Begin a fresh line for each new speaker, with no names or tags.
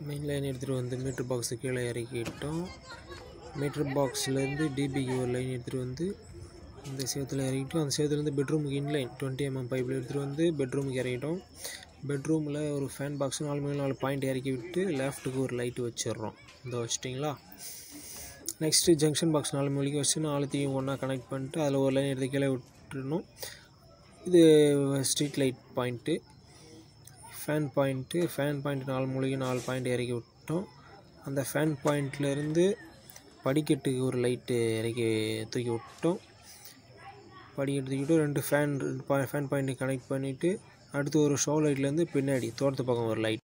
main line எடுத்துகிட்டு வந்து metre box கீழே இறக்கிட்டோம் மீட்ரு பாக்ஸ்லேருந்து டிபிக்கு ஒரு லைன் எடுத்துகிட்டு வந்து இந்த சேத்துல இறக்கிட்டோம் அந்த சேத்துலேருந்து பெட்ரூமுக்கு இன்லைன் டுவெண்ட்டி எம்எம் பைப்பில் எடுத்துகிட்டு வந்து பெட்ரூமுக்கு இறக்கிட்டோம் பெட்ரூமில் ஒரு ஃபேன் பாக்ஸ் நாலு மணி நாலு பாயிண்ட் இறக்கி விட்டு லெஃப்ட்டுக்கு ஒரு லைட்டு வச்சிடுறோம் இந்த வச்சிட்டிங்களா நெக்ஸ்ட்டு ஜங்ஷன் பாக்ஸ் நாலு மணிக்கு வச்சு நாலுத்தையும் ஒன்றா கனெக்ட் பண்ணிட்டு அதில் ஒரு லைன் எடுத்து கீழே விட்டுறணும் இது street light point fan point fan point நாலு மூலிகை நாலு பாயிண்ட் இறக்கி விட்டோம் அந்த ஃபேன் பாயிண்ட்லேருந்து படிக்கட்டுக்கு ஒரு லைட்டு இறக்கி தூக்கி விட்டோம் படிக்கட்டு தூக்கிட்டு ரெண்டு ஃபேன் ஃபேன் பாயிண்ட்டு கனெக்ட் பண்ணிவிட்டு அடுத்து ஒரு ஷோ லைட்லேருந்து பின்னாடி தோட்டத்து பக்கம் ஒரு லைட்